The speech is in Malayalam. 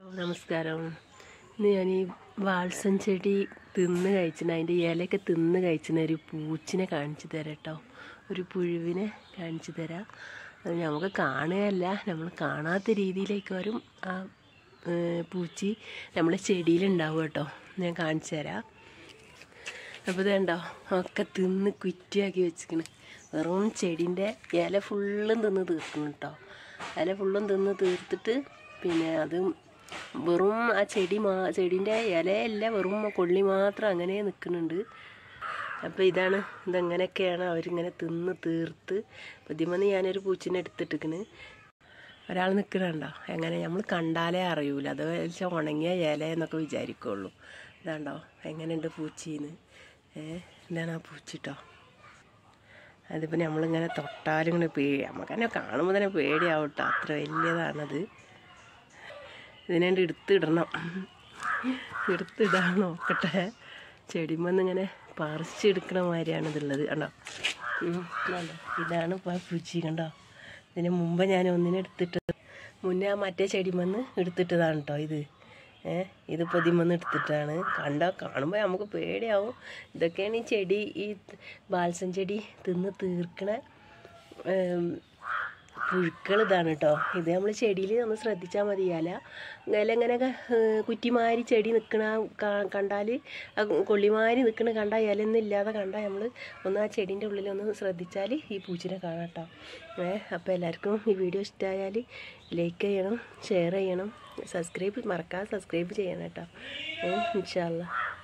നമസ്കാരം ഇന്ന് ഞാൻ ഈ വാൾസൻ ചെടി തിന്ന് കഴിച്ചിന് അതിൻ്റെ ഇലയൊക്കെ തിന്ന് കഴിച്ചിന് ഒരു പൂച്ചിനെ കാണിച്ചു തരാം കേട്ടോ ഒരു പുഴുവിനെ കാണിച്ചു തരാം അത് നമുക്ക് കാണുകയല്ല നമ്മൾ കാണാത്ത രീതിയിലേക്ക് വരും ആ ഏ, പൂച്ചി നമ്മളെ ചെടിയിലുണ്ടാവും കേട്ടോ ഞാൻ കാണിച്ചു തരാം അപ്പോൾ ഇതുണ്ടോ ഒക്കെ തിന്ന് കുറ്റിയാക്കി വെച്ചിക്കണ് വെറും ചെടീൻ്റെ ഇല ഫുള്ളും തിന്ന് തീർക്കണം കേട്ടോ ഇല ഫുള്ളും തിന്ന് തീർത്തിട്ട് പിന്നെ അത് വെറും ആ ചെടി മാ ചെടീൻ്റെ ഇലയല്ല വെറും കൊള്ളി മാത്രം അങ്ങനെ നിൽക്കുന്നുണ്ട് അപ്പോൾ ഇതാണ് ഇതെങ്ങനെയൊക്കെയാണ് അവരിങ്ങനെ തിന്ന് തീർത്ത് പതിമൂന്ന് ഞാനൊരു പൂച്ചിനെ എടുത്തിട്ടിക്കണ് ഒരാൾ നിൽക്കണുണ്ടോ എങ്ങനെ നമ്മൾ കണ്ടാലേ അറിയൂല അത് വെച്ചാൽ ഉണങ്ങിയ ഇല എന്നൊക്കെ വിചാരിക്കുള്ളൂ ഇതാണ്ടോ എങ്ങനെയുണ്ട് പൂച്ചീന്ന് ഏ എന്താണ് ആ പൂച്ചിട്ടോ അതിപ്പോൾ നമ്മളിങ്ങനെ തൊട്ടാലും ഇങ്ങനെ പേടി നമുക്ക് തന്നെ കാണുമ്പോൾ തന്നെ പേടിയാവും കേട്ടോ അത്ര വലിയതാണത് ഇതിനെ എടുത്തിടണം എടുത്തിടാൻ നോക്കട്ടെ ചെടിമെന്ന് ഇങ്ങനെ പറിച്ചെടുക്കണ മാതിരിയാണ് ഇതുള്ളത് കണ്ടോ ഉം, കണ്ടോ ഇതാണ് ഇപ്പോൾ പൂച്ചി കണ്ടോ ഇതിന് മുമ്പ് ഞാൻ ഒന്നിനെ എടുത്തിട്ട് മുന്നേ ആ മറ്റേ ചെടിമെന്ന് എടുത്തിട്ടതാണ് കേട്ടോ ഇത് ഏ ഇത് പൊതിമെന്ന് എടുത്തിട്ടാണ് കണ്ടോ കാണുമ്പോൾ നമുക്ക് പേടിയാവും ഇതൊക്കെയാണ് ഈ ചെടി ഈ ബാൽസം ചെടി തിന്ന് തീർക്കണ ഏം, പുഴുക്കൾ ഇതാണ് കേട്ടോ ഇത് നമ്മൾ ചെടിയിൽ ഒന്ന് ശ്രദ്ധിച്ചാൽ മതി ഇല ഇല ഇങ്ങനെ കുറ്റിമാരി ചെടി നിൽക്കണ കണ്ടാൽ കൊള്ളിമാരി നിൽക്കണ കണ്ട ഇലയൊന്നും ഇല്ലാതെ കണ്ടാൽ നമ്മൾ ഒന്ന് ആ ചെടീൻ്റെ ഉള്ളിൽ ഒന്ന് ശ്രദ്ധിച്ചാൽ ഈ പൂച്ചിനെ കാണാം കേട്ടോ ഏ അപ്പോൾ എല്ലാവർക്കും ഈ വീഡിയോ ഇഷ്ടമായാൽ ലൈക്ക് ചെയ്യണം ഷെയർ ചെയ്യണം സബ്സ്ക്രൈബ് മറക്കാതെ സബ്സ്ക്രൈബ് ചെയ്യണം കേട്ടോ ഇൻഷാല്ല